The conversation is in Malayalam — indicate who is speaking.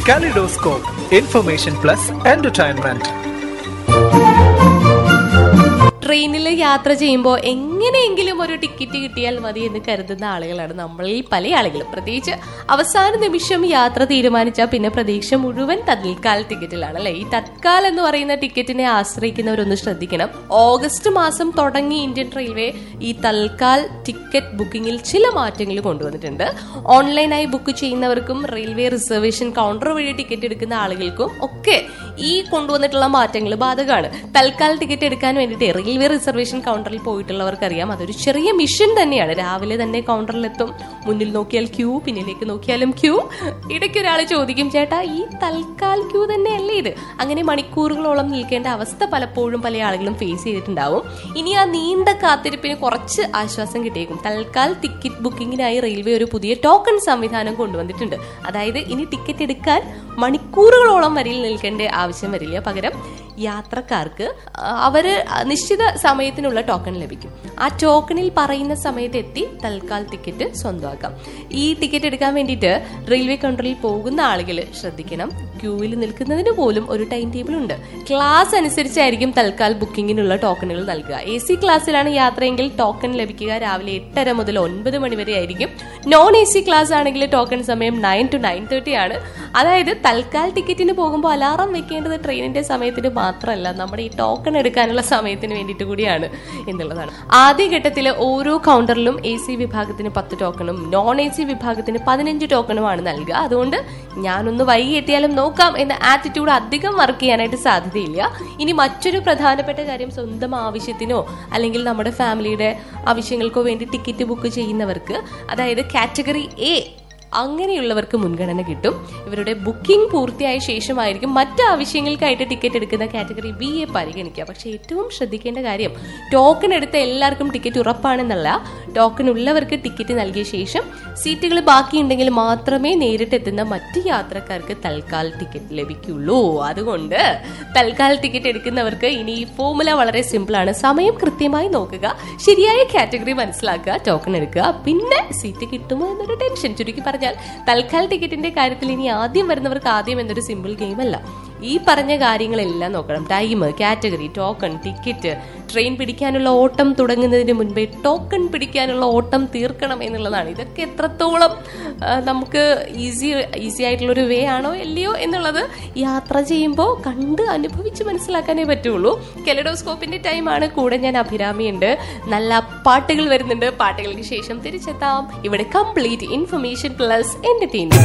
Speaker 1: Kaleidoscope, information plus entertainment.
Speaker 2: ട്രെയിനിൽ യാത്ര ചെയ്യുമ്പോൾ എങ്ങനെയെങ്കിലും ഒരു ടിക്കറ്റ് കിട്ടിയാൽ മതി എന്ന് കരുതുന്ന ആളുകളാണ് നമ്മളിൽ പല ആളുകളും പ്രത്യേകിച്ച് അവസാന നിമിഷം യാത്ര തീരുമാനിച്ചാൽ പിന്നെ പ്രതീക്ഷ മുഴുവൻ തത്കാൽ ടിക്കറ്റിലാണ് അല്ലെ ഈ തത്കാൽ എന്ന് പറയുന്ന ടിക്കറ്റിനെ ആശ്രയിക്കുന്നവരൊന്ന് ശ്രദ്ധിക്കണം ഓഗസ്റ്റ് മാസം തുടങ്ങി ഇന്ത്യൻ റെയിൽവേ ഈ തൽക്കാൽ ടിക്കറ്റ് ബുക്കിംഗിൽ ചില മാറ്റങ്ങൾ കൊണ്ടുവന്നിട്ടുണ്ട് ഓൺലൈനായി ബുക്ക് ചെയ്യുന്നവർക്കും റെയിൽവേ റിസർവേഷൻ കൗണ്ടർ വഴി ടിക്കറ്റ് എടുക്കുന്ന ആളുകൾക്കും ഒക്കെ ഈ കൊണ്ടുവന്നിട്ടുള്ള മാറ്റങ്ങൾ ബാധകമാണ് തൽക്കാൽ ടിക്കറ്റ് എടുക്കാൻ വേണ്ടിയിട്ട് റെയിൽവേ റിസർവേഷൻ കൗണ്ടറിൽ പോയിട്ടുള്ളവർക്കറിയാം അതൊരു ചെറിയ മിഷൻ തന്നെയാണ് രാവിലെ തന്നെ കൗണ്ടറിലെത്തും മുന്നിൽ നോക്കിയാൽ ക്യൂ പിന്നിലേക്ക് നോക്കിയാലും ക്യൂ ഇടയ്ക്ക് ഒരാൾ ചോദിക്കും ചേട്ടാ ഈ തൽക്കാൽ ക്യൂ തന്നെയല്ലേ ഇത് അങ്ങനെ മണിക്കൂറുകളോളം നിൽക്കേണ്ട അവസ്ഥ പലപ്പോഴും പല ആളുകളും ഫേസ് ചെയ്തിട്ടുണ്ടാവും ഇനി ആ നീണ്ട കാത്തിരിപ്പിന് കുറച്ച് ആശ്വാസം കിട്ടിയേക്കും തൽക്കാൽ ടിക്കറ്റ് ബുക്കിങ്ങിനായി റെയിൽവേ ഒരു പുതിയ ടോക്കൺ സംവിധാനം കൊണ്ടുവന്നിട്ടുണ്ട് അതായത് ഇനി ടിക്കറ്റ് എടുക്കാൻ മണിക്കൂറുകളോളം വരിയിൽ നിൽക്കേണ്ട ആവശ്യം വരില്ല പകരം യാത്രക്കാർക്ക് ആ, അവര് നിശ്ചിത സമയത്തിനുള്ള ടോക്കൺ ലഭിക്കും ആ ടോക്കണിൽ പറയുന്ന സമയത്ത് എത്തി തൽക്കാൽ ടിക്കറ്റ് സ്വന്തമാക്കാം ഈ ടിക്കറ്റ് എടുക്കാൻ വേണ്ടിയിട്ട് റെയിൽവേ കൗണ്ടറിൽ പോകുന്ന ആളുകൾ ശ്രദ്ധിക്കണം ക്യൂവിൽ നിൽക്കുന്നതിന് പോലും ഒരു ടൈം ടേബിൾ ഉണ്ട് ക്ലാസ് അനുസരിച്ചായിരിക്കും തൽക്കാൽ ബുക്കിങ്ങിനുള്ള ടോക്കണുകൾ നൽകുക എ സി ക്ലാസ്സിലാണ് യാത്രയെങ്കിൽ ടോക്കൺ ലഭിക്കുക രാവിലെ എട്ടര മുതൽ ഒൻപത് മണി വരെ ആയിരിക്കും നോൺ എ സി ക്ലാസ് ആണെങ്കിൽ ടോക്കൺ സമയം നയൻ ടു നയൻ തേർട്ടി ആണ് അതായത് തൽക്കാൽ ടിക്കറ്റിന് പോകുമ്പോൾ അലാറം വെക്കേണ്ടത് ട്രെയിനിന്റെ സമയത്തിന് മാത്രമല്ല നമ്മുടെ ഈ ടോക്കൺ എടുക്കാനുള്ള സമയത്തിന് വേണ്ടിയിട്ട് കൂടിയാണ് എന്നുള്ളതാണ് ആദ്യഘട്ടത്തിൽ ഓരോ കൗണ്ടറിലും എ സി വിഭാഗത്തിന് പത്ത് ടോക്കണും നോൺ എ സി വിഭാഗത്തിന് പതിനഞ്ച് ടോക്കണുമാണ് നൽകുക അതുകൊണ്ട് ഞാനൊന്ന് വൈകി എത്തിയാലും നോക്കാം എന്ന ആറ്റിറ്റ്യൂഡ് അധികം വർക്ക് ചെയ്യാനായിട്ട് സാധ്യതയില്ല ഇനി മറ്റൊരു പ്രധാനപ്പെട്ട കാര്യം സ്വന്തം ആവശ്യത്തിനോ അല്ലെങ്കിൽ നമ്മുടെ ഫാമിലിയുടെ ആവശ്യങ്ങൾക്കോ വേണ്ടി ടിക്കറ്റ് ബുക്ക് ചെയ്യുന്നവർക്ക് അതായത് കാറ്റഗറി എ അങ്ങനെയുള്ളവർക്ക് മുൻഗണന കിട്ടും ഇവരുടെ ബുക്കിംഗ് പൂർത്തിയായ ശേഷമായിരിക്കും മറ്റ് ആവശ്യങ്ങൾക്കായിട്ട് ടിക്കറ്റ് എടുക്കുന്ന കാറ്റഗറി ബി എ പരിഗണിക്കുക പക്ഷേ ഏറ്റവും ശ്രദ്ധിക്കേണ്ട കാര്യം ടോക്കൺ എടുത്ത എല്ലാവർക്കും ടിക്കറ്റ് ഉറപ്പാണെന്നല്ല ടോക്കൺ ഉള്ളവർക്ക് ടിക്കറ്റ് നൽകിയ ശേഷം സീറ്റുകൾ ബാക്കിയുണ്ടെങ്കിൽ മാത്രമേ നേരിട്ടെത്തുന്ന മറ്റ് യാത്രക്കാർക്ക് തൽക്കാൽ ടിക്കറ്റ് ലഭിക്കുള്ളൂ അതുകൊണ്ട് തൽക്കാൽ ടിക്കറ്റ് എടുക്കുന്നവർക്ക് ഇനി ഈ ഫോർമുല വളരെ സിമ്പിളാണ് സമയം കൃത്യമായി നോക്കുക ശരിയായ കാറ്റഗറി മനസ്സിലാക്കുക ടോക്കൺ എടുക്കുക പിന്നെ സീറ്റ് കിട്ടുമോ എന്നൊരു ടെൻഷൻ ചുരുക്കി പറഞ്ഞാൽ തൽക്കാൽ ടിക്കറ്റിന്റെ കാര്യത്തിൽ ഇനി ആദ്യം വരുന്നവർക്ക് ആദ്യം എന്നൊരു സിമ്പിൾ ഗെയിം അല്ല ഈ പറഞ്ഞ കാര്യങ്ങളെല്ലാം നോക്കണം time category token ticket train പിടിക്കാനുള്ള ഓട്ടം തുടങ്ങുന്നതിന് മുൻപേ ടോക്കൺ പിടിക്കാനുള്ള ഓട്ടം തീർക്കണം എന്നുള്ളതാണ് ഇതൊക്കെ എത്രത്തോളം ആ, നമുക്ക് ഈസി ഈസി ആയിട്ടുള്ളൊരു വേ ആണോ അല്ലയോ എന്നുള്ളത് യാത്ര ചെയ്യുമ്പോൾ കണ്ട് അനുഭവിച്ച് മനസ്സിലാക്കാനേ പറ്റുള്ളൂ കെലഡോസ്കോപ്പിന്റെ ടൈമാണ് കൂടെ ഞാൻ അഭിരാമിയുണ്ട് നല്ല പാട്ടുകൾ വരുന്നുണ്ട് പാട്ടുകൾക്ക് ശേഷം തിരിച്ചെത്താം ഇവിടെ കംപ്ലീറ്റ് ഇൻഫർമേഷൻ പ്ലസ് എന്റർടൈൻമെന്റ്